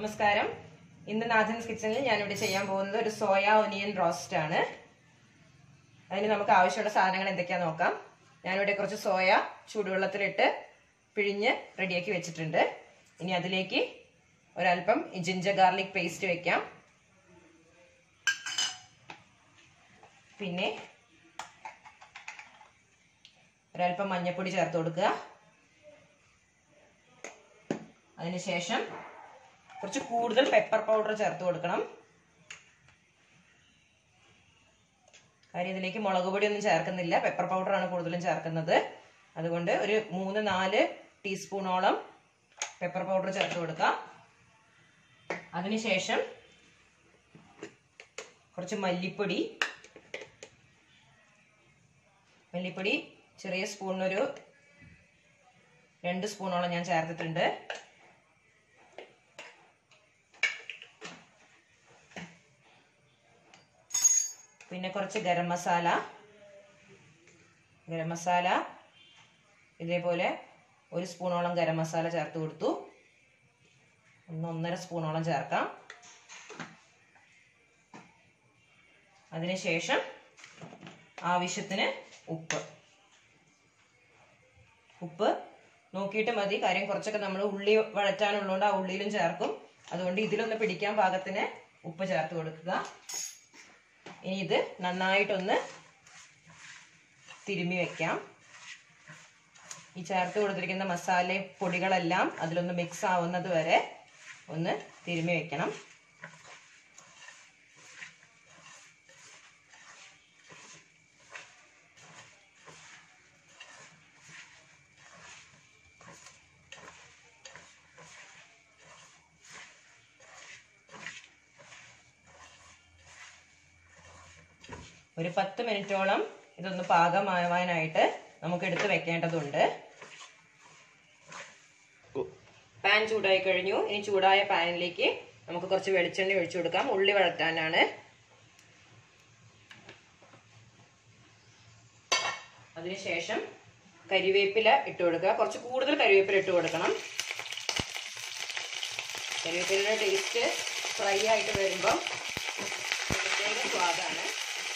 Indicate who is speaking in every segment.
Speaker 1: നമസ്കാരം ഇന്ന് നാഥൻസ് കിച്ചണിൽ ഞാനിവിടെ ചെയ്യാൻ പോകുന്നത് ഒരു സോയ ഒനിയൻ റോസ്റ്റ് ആണ് അതിന് നമുക്ക് ആവശ്യമുള്ള സാധനങ്ങൾ എന്തൊക്കെയാണെന്ന് നോക്കാം ഞാനിവിടെ കുറച്ച് സോയ ചൂടുവെള്ളത്തിലിട്ട് പിഴിഞ്ഞ് റെഡിയാക്കി വെച്ചിട്ടുണ്ട് ഇനി അതിലേക്ക് ഒരല്പം ജിഞ്ചർ ഗാർലിക് പേസ്റ്റ് വെക്കാം പിന്നെ ഒരല്പം മഞ്ഞൾപ്പൊടി ചേർത്ത് കൊടുക്കുക അതിനുശേഷം കുറച്ച് കൂടുതൽ പെപ്പർ പൗഡർ ചേർത്ത് കൊടുക്കണം കാര്യം ഇതിലേക്ക് മുളക് പൊടി ഒന്നും ചേർക്കുന്നില്ല പെപ്പർ പൗഡറാണ് കൂടുതലും ചേർക്കുന്നത് അതുകൊണ്ട് ഒരു മൂന്ന് നാല് ടീസ്പൂണോളം പെപ്പർ പൗഡർ ചേർത്ത് കൊടുക്കാം അതിനുശേഷം കുറച്ച് മല്ലിപ്പൊടി മല്ലിപ്പൊടി ചെറിയ സ്പൂണിനൊരു രണ്ട് സ്പൂണോളം ഞാൻ ചേർത്തിട്ടുണ്ട് പിന്നെ കുറച്ച് ഗരം മസാല ഗരം മസാല ഇതേപോലെ ഒരു സ്പൂണോളം ഗരം മസാല ചേർത്ത് കൊടുത്തു ഒന്ന് ഒന്നര സ്പൂണോളം ചേർക്കാം അതിനുശേഷം ആവശ്യത്തിന് ഉപ്പ് ഉപ്പ് നോക്കിയിട്ട് മതി കാര്യം കുറച്ചൊക്കെ നമ്മൾ ഉള്ളി വഴറ്റാനുള്ളതുകൊണ്ട് ആ ഉള്ളിയിലും ചേർക്കും അതുകൊണ്ട് ഇതിലൊന്ന് പിടിക്കാൻ പാകത്തിന് ഉപ്പ് ചേർത്ത് കൊടുക്കുക ഇനി ഇത് നന്നായിട്ടൊന്ന് തിരുമ്മി വെക്കാം ഈ ചേർത്ത് കൊടുത്തിരിക്കുന്ന മസാല പൊടികളെല്ലാം അതിലൊന്ന് മിക്സ് ആവുന്നത് വരെ ഒന്ന് തിരുമ്മി വെക്കണം ഒരു പത്ത് മിനിറ്റോളം ഇതൊന്ന് പാകമാവാനായിട്ട് നമുക്ക് എടുത്ത് വെക്കേണ്ടതുണ്ട് പാൻ ചൂടായി കഴിഞ്ഞു ഇനി ചൂടായ പാനിലേക്ക് നമുക്ക് കുറച്ച് വെളിച്ചെണ്ണ ഒഴിച്ചു കൊടുക്കാം ഉള്ളി വഴറ്റാനാണ് അതിനുശേഷം കരിവേപ്പില ഇട്ട് കൊടുക്കുക കുറച്ച് കൂടുതൽ കരിവേപ്പില ഇട്ട് കൊടുക്കണം കരിവേപ്പിലയുടെ ടേസ്റ്റ് ഫ്രൈ ആയിട്ട് വരുമ്പം പ്രത്യേക സ്വാദാണ്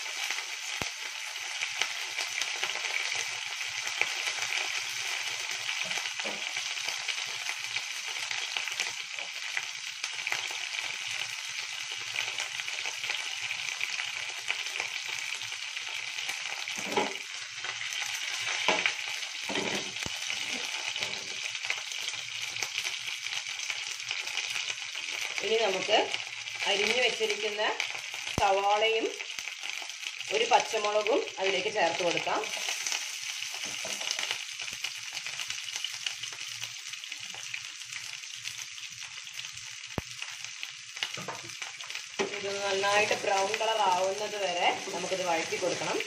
Speaker 1: ഇനി നമുക്ക് അരിഞ്ഞു വെച്ചിരിക്കുന്ന സവാളയും ഒരു പച്ചമുളകും അതിലേക്ക് ചേർത്ത് കൊടുക്കാം ഇത് നന്നായിട്ട് ബ്രൗൺ കളർ ആവുന്നത് വരെ നമുക്കിത് വഴറ്റി കൊടുക്കണം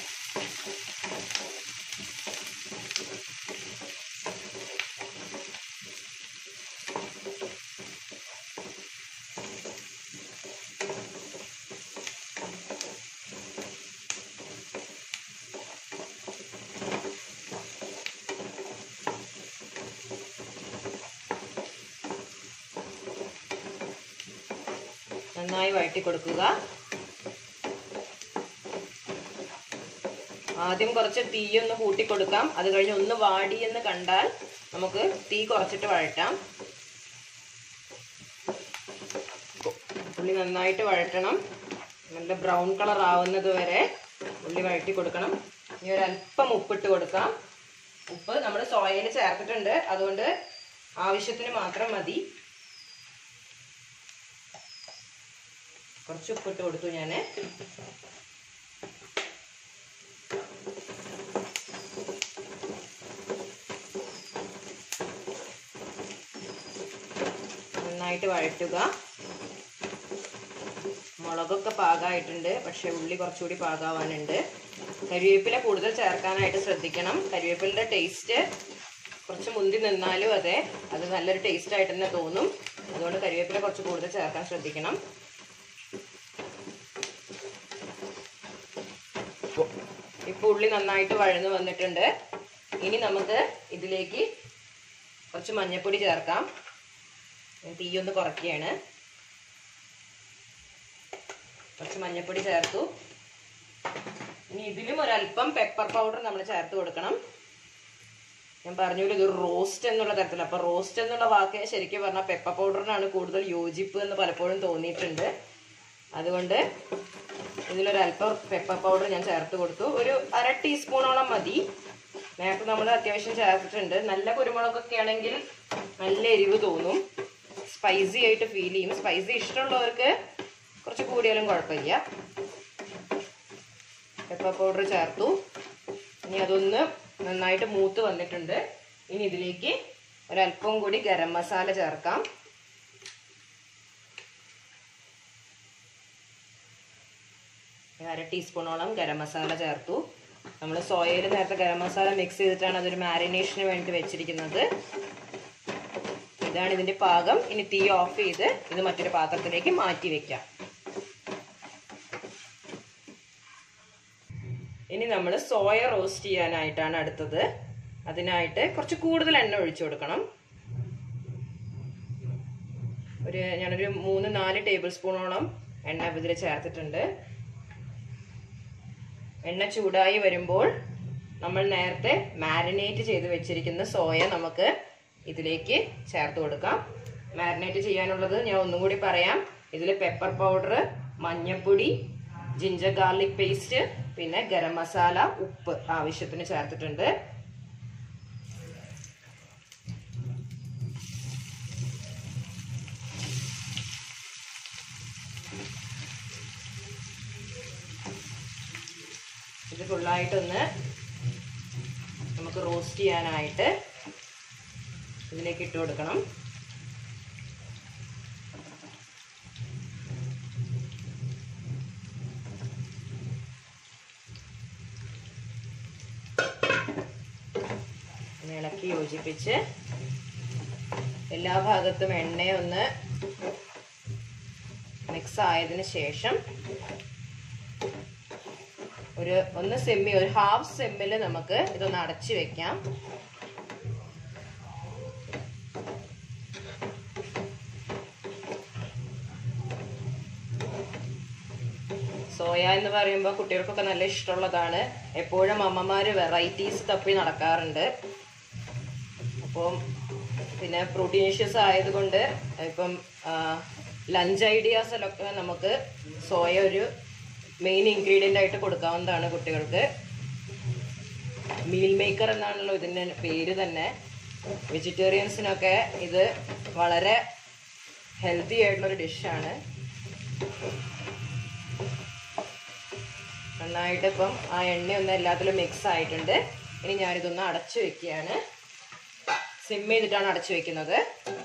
Speaker 1: നന്നായി വഴറ്റി കൊടുക്കുക ആദ്യം കുറച്ച് തീയൊന്ന് കൂട്ടി കൊടുക്കാം അത് കഴിഞ്ഞ് ഒന്ന് വാടി എന്ന് കണ്ടാൽ നമുക്ക് തീ കുറച്ചിട്ട് വഴറ്റാം ഉള്ളി നന്നായിട്ട് വഴറ്റണം നല്ല ബ്രൗൺ കളർ ആവുന്നത് വരെ ഉള്ളി വഴറ്റി കൊടുക്കണം ഇനി ഒരല്പം ഉപ്പിട്ട് കൊടുക്കാം ഉപ്പ് നമ്മൾ സോയയിൽ ചേർത്തിട്ടുണ്ട് അതുകൊണ്ട് ആവശ്യത്തിന് മാത്രം മതി കുറച്ച് ഉപ്പിട്ട് കൊടുത്തു ഞാൻ നന്നായിട്ട് വഴറ്റുക മുളകൊക്കെ പാകമായിട്ടുണ്ട് പക്ഷെ ഉള്ളി കുറച്ചുകൂടി പാകാവാനുണ്ട് കരിവേപ്പില കൂടുതൽ ചേർക്കാനായിട്ട് ശ്രദ്ധിക്കണം കരിവേപ്പിലയുടെ ടേസ്റ്റ് കുറച്ച് മുന്തി നിന്നാലും അതെ അത് നല്ലൊരു ടേസ്റ്റ് ആയിട്ട് തന്നെ തോന്നും അതുകൊണ്ട് കരിവേപ്പില കുറച്ച് കൂടുതൽ ചേർക്കാൻ ശ്രദ്ധിക്കണം ഇപ്പോൾ ഉള്ളി നന്നായിട്ട് വഴന്ന് വന്നിട്ടുണ്ട് ഇനി നമുക്ക് ഇതിലേക്ക് കുറച്ച് മഞ്ഞൾപ്പൊടി ചേർക്കാം ഞാൻ തീയൊന്ന് കുറയ്ക്കുകയാണ് കുറച്ച് മഞ്ഞൾപ്പൊടി ചേർത്തു ഇനി ഇതിലും ഒരല്പം പെപ്പർ പൗഡർ നമ്മൾ ചേർത്ത് കൊടുക്കണം ഞാൻ പറഞ്ഞല്ലോ ഇത് റോസ്റ്റ് എന്നുള്ള തരത്തിൽ അപ്പൊ റോസ്റ്റ് എന്നുള്ള വാക്ക് ശരിക്കും പറഞ്ഞാൽ പെപ്പർ പൗഡറിനാണ് കൂടുതൽ യോജിപ്പ് എന്ന് പലപ്പോഴും തോന്നിയിട്ടുണ്ട് അതുകൊണ്ട് ഇതിലൊരല്പം പെപ്പർ പൗഡർ ഞാൻ ചേർത്ത് കൊടുത്തു ഒരു അര ടീസ്പൂണോളം മതി നേരത്തെ നമ്മൾ അത്യാവശ്യം ചേർത്തിട്ടുണ്ട് നല്ല കുരുമുളകൊക്കെ ആണെങ്കിൽ നല്ല എരിവ് തോന്നും സ്പൈസി ആയിട്ട് ഫീൽ ചെയ്യും സ്പൈസി ഇഷ്ടമുള്ളവർക്ക് കുറച്ച് കൂടിയാലും കുഴപ്പമില്ല പെപ്പർ പൗഡർ ചേർത്തു ഇനി അതൊന്ന് നന്നായിട്ട് മൂത്ത് വന്നിട്ടുണ്ട് ഇനി ഇതിലേക്ക് ഒരല്പം കൂടി ഗരം മസാല ചേർക്കാം അര ടീസ്പൂണോളം ഗരം മസാല ചേർത്തു നമ്മൾ സോയയിൽ നേരത്തെ ഗരം മസാല മിക്സ് ചെയ്തിട്ടാണ് അതൊരു മാരിനേഷന് വേണ്ടി വെച്ചിരിക്കുന്നത് ഇതാണ് ഇതിന്റെ പാകം ഇനി തീ ഓഫ് ചെയ്ത് ഇത് മറ്റൊരു പാത്രത്തിലേക്ക് മാറ്റി വെക്കാം ഇനി നമ്മൾ സോയ റോസ്റ്റ് ചെയ്യാനായിട്ടാണ് അടുത്തത് അതിനായിട്ട് കുറച്ച് കൂടുതൽ എണ്ണ ഒഴിച്ചു കൊടുക്കണം ഒരു ഞാനൊരു മൂന്ന് നാല് ടേബിൾ സ്പൂണോളം എണ്ണ ഇതിൽ ചേർത്തിട്ടുണ്ട് എണ്ണ ചൂടായി വരുമ്പോൾ നമ്മൾ നേരത്തെ മാരിനേറ്റ് ചെയ്ത് വെച്ചിരിക്കുന്ന സോയ നമുക്ക് ഇതിലേക്ക് ചേർത്ത് കൊടുക്കാം മാരിനേറ്റ് ചെയ്യാനുള്ളത് ഞാൻ ഒന്നും കൂടി പറയാം ഇതിൽ പെപ്പർ പൗഡർ മഞ്ഞൾപ്പൊടി ജിഞ്ചർ ഗാർലിക് പേസ്റ്റ് പിന്നെ ഗരം മസാല ഉപ്പ് ആവശ്യത്തിന് ചേർത്തിട്ടുണ്ട് ഇത് ഫുള്ളായിട്ടൊന്ന് നമുക്ക് റോസ്റ്റ് ചെയ്യാനായിട്ട് ഇതിലേക്ക് ഇട്ട് കൊടുക്കണം ഒന്ന് ഇളക്കി യോജിപ്പിച്ച് എല്ലാ ഭാഗത്തും എണ്ണയൊന്ന് മിക്സ് ആയതിന് ശേഷം ഒരു ഒന്ന് സെമ്മി ഒരു ഹാഫ് സെമ്മിൽ നമുക്ക് ഇതൊന്ന് അടച്ചു വെക്കാം സോയ എന്ന് പറയുമ്പോൾ കുട്ടികൾക്കൊക്കെ നല്ല ഇഷ്ടമുള്ളതാണ് എപ്പോഴും അമ്മമാര് വെറൈറ്റീസ് തപ്പി നടക്കാറുണ്ട് അപ്പം പിന്നെ പ്രോട്ടീഷ്യസ് ആയതുകൊണ്ട് ഇപ്പം ലഞ്ച് ഐഡിയാസിലൊക്കെ നമുക്ക് സോയ ഒരു മെയിൻ ഇൻഗ്രീഡിയൻ്റ് ആയിട്ട് കൊടുക്കാവുന്നതാണ് കുട്ടികൾക്ക് മീൽ മേക്കർ എന്നാണല്ലോ ഇതിൻ്റെ പേര് തന്നെ വെജിറ്റേറിയൻസിനൊക്കെ ഇത് വളരെ ഹെൽത്തി ആയിട്ടുള്ളൊരു ഡിഷാണ് നന്നായിട്ട് ഇപ്പം ആ എണ്ണയൊന്നും എല്ലാത്തിലും മിക്സ് ആയിട്ടുണ്ട് ഇനി ഞാനിതൊന്ന് അടച്ചു വെക്കുകയാണ് സിം ചെയ്തിട്ടാണ് അടച്ചു വെക്കുന്നത്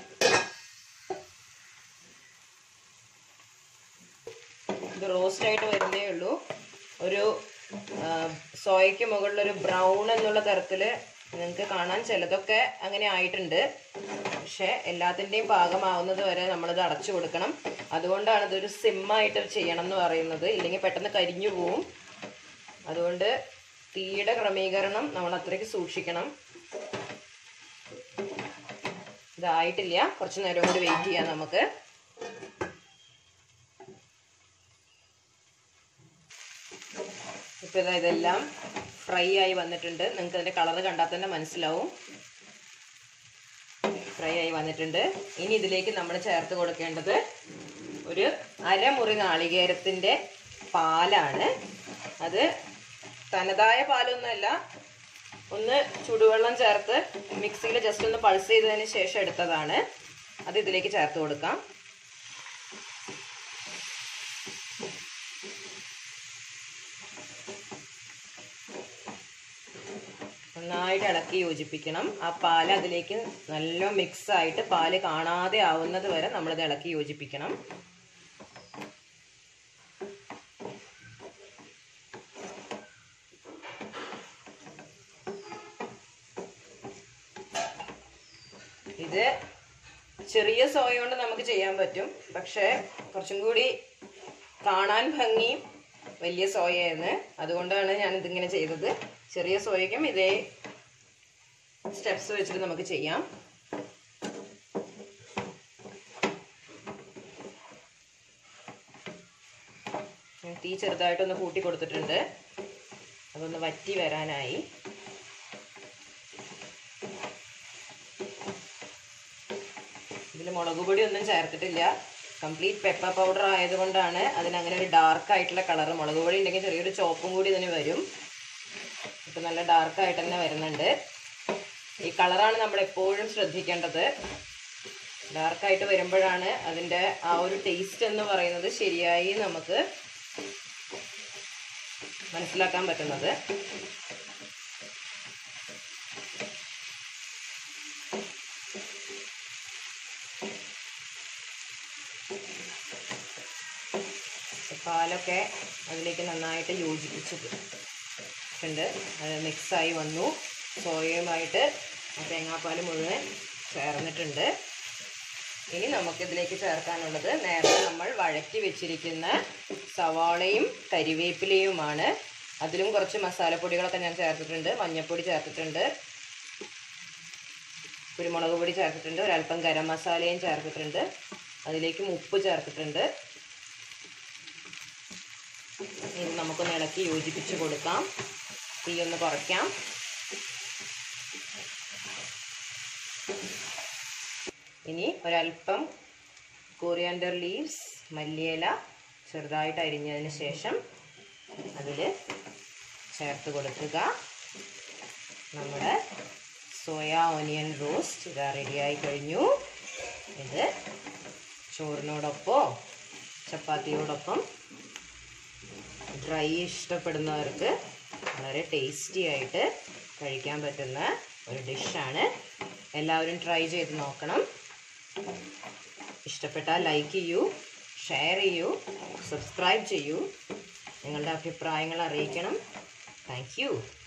Speaker 1: ഇത് റോസ്റ്റ് ആയിട്ട് വരുന്നേ ഉള്ളൂ ഒരു സോയയ്ക്ക് മുകളിൽ ഒരു ബ്രൗൺ എന്നുള്ള തരത്തിൽ നിങ്ങൾക്ക് കാണാൻ ചിലതൊക്കെ അങ്ങനെ ആയിട്ടുണ്ട് പക്ഷെ എല്ലാത്തിൻ്റെയും പാകമാവുന്നത് വരെ നമ്മളിത് അടച്ചു കൊടുക്കണം അതുകൊണ്ടാണ് ഇതൊരു സിമ്മായിട്ട് ചെയ്യണം എന്ന് പറയുന്നത് ഇല്ലെങ്കിൽ പെട്ടെന്ന് കരിഞ്ഞു പോവും അതുകൊണ്ട് തീയുടെ ക്രമീകരണം നമ്മൾ അത്രയ്ക്ക് സൂക്ഷിക്കണം ഇതായിട്ടില്ല കുറച്ച് നേരം കൂടി വെയിറ്റ് ചെയ്യാം നമുക്ക് ഇപ്പൊ ഇതാ ഇതെല്ലാം ഫ്രൈ ആയി വന്നിട്ടുണ്ട് നിങ്ങൾക്ക് അതിന്റെ കളർ കണ്ടാൽ തന്നെ മനസ്സിലാവും ഫ്രൈ ആയി വന്നിട്ടുണ്ട് ഇനി ഇതിലേക്ക് നമ്മൾ ചേർത്ത് കൊടുക്കേണ്ടത് ഒരു അരമുറി നാളികേരത്തിന്റെ പാലാണ് അത് തനതായ പാലൊന്നുമല്ല ഒന്ന് ചുടുവെള്ളം ചേർത്ത് മിക്സിയിൽ ജസ്റ്റ് ഒന്ന് പൾസ് ചെയ്തതിന് ശേഷം എടുത്തതാണ് അത് ഇതിലേക്ക് ചേർത്ത് കൊടുക്കാം നന്നായിട്ട് ഇളക്കി യോജിപ്പിക്കണം ആ പാല് അതിലേക്ക് നല്ല മിക്സ് ആയിട്ട് പാല് കാണാതെ ആവുന്നത് വരെ നമ്മളിത് ഇളക്കി യോജിപ്പിക്കണം ഇത് ചെറിയ സോയ കൊണ്ട് നമുക്ക് ചെയ്യാൻ പറ്റും പക്ഷേ കുറച്ചും കൂടി കാണാൻ ഭംഗിയും വലിയ സോയയായിരുന്നു അതുകൊണ്ടാണ് ഞാൻ ഇതിങ്ങനെ ചെയ്തത് ചെറിയ സോയയ്ക്കും ഇതേ സ്റ്റെപ്സ് വെച്ചിട്ട് നമുക്ക് ചെയ്യാം തീ ചെറുതായിട്ടൊന്ന് കൂട്ടി കൊടുത്തിട്ടുണ്ട് അതൊന്ന് വറ്റി വരാനായി ഇതിൽ മുളക് പൊടി ഒന്നും ചേർത്തിട്ടില്ല കംപ്ലീറ്റ് പെപ്പർ പൗഡർ ആയതുകൊണ്ടാണ് അതിനങ്ങനെ ഒരു ഡാർക്ക് ആയിട്ടുള്ള കളർ മുളക് പൊടി ഉണ്ടെങ്കിൽ ചെറിയൊരു ചോപ്പും കൂടി ഇതിന് വരും ഇപ്പം നല്ല ഡാർക്ക് ആയിട്ട് തന്നെ വരുന്നുണ്ട് ഈ കളറാണ് നമ്മൾ എപ്പോഴും ശ്രദ്ധിക്കേണ്ടത് ഡാർക്കായിട്ട് വരുമ്പോഴാണ് അതിൻ്റെ ആ ഒരു ടേസ്റ്റ് എന്ന് പറയുന്നത് ശരിയായി നമുക്ക് മനസ്സിലാക്കാൻ പറ്റുന്നത് പാലൊക്കെ അതിലേക്ക് നന്നായിട്ട് യോജിപ്പിച്ചിട്ടുണ്ട് അത് മിക്സായി വന്നു സോയയുമായിട്ട് ആ തേങ്ങാപ്പാൽ മുഴുവൻ ചേർന്നിട്ടുണ്ട് ഇനി നമുക്കിതിലേക്ക് ചേർക്കാനുള്ളത് നേരത്തെ നമ്മൾ വഴറ്റി വെച്ചിരിക്കുന്ന സവാളയും കരിവേപ്പിലയുമാണ് അതിലും കുറച്ച് മസാലപ്പൊടികളൊക്കെ ഞാൻ ചേർത്തിട്ടുണ്ട് മഞ്ഞൾപ്പൊടി ചേർത്തിട്ടുണ്ട് കുരുമുളക് പൊടി ചേർത്തിട്ടുണ്ട് ഒരല്പം ഗരം മസാലയും ചേർത്തിട്ടുണ്ട് അതിലേക്ക് ഉപ്പ് ചേർത്തിട്ടുണ്ട് ഇത് നമുക്കൊന്ന് ഇളക്കി യോജിപ്പിച്ച് കൊടുക്കാം തീ ഒന്ന് കുറയ്ക്കാം ഇനി ഒരല്പം കോറിയാൻഡർ ലീവ്സ് മല്ലിയില ചെറുതായിട്ട് അരിഞ്ഞതിന് ശേഷം അതിൽ ചേർത്ത് കൊടുക്കുക നമ്മുടെ സോയ ഓനിയൻ റോസ്റ്റ് ഇതാ റെഡിയായി കഴിഞ്ഞു ഇത് ചോറിനോടൊപ്പം ചപ്പാത്തിയോടൊപ്പം ഡ്രൈ ഇഷ്ടപ്പെടുന്നവർക്ക് വളരെ ടേസ്റ്റി ആയിട്ട് കഴിക്കാൻ പറ്റുന്ന ഒരു ഡിഷാണ് എല്ലാവരും ട്രൈ ചെയ്ത് നോക്കണം ഇഷ്ടപ്പെട്ടാൽ ലൈക്ക് ചെയ്യൂ ഷെയർ ചെയ്യൂ സബ്സ്ക്രൈബ് ചെയ്യൂ നിങ്ങളുടെ അഭിപ്രായങ്ങൾ അറിയിക്കണം താങ്ക്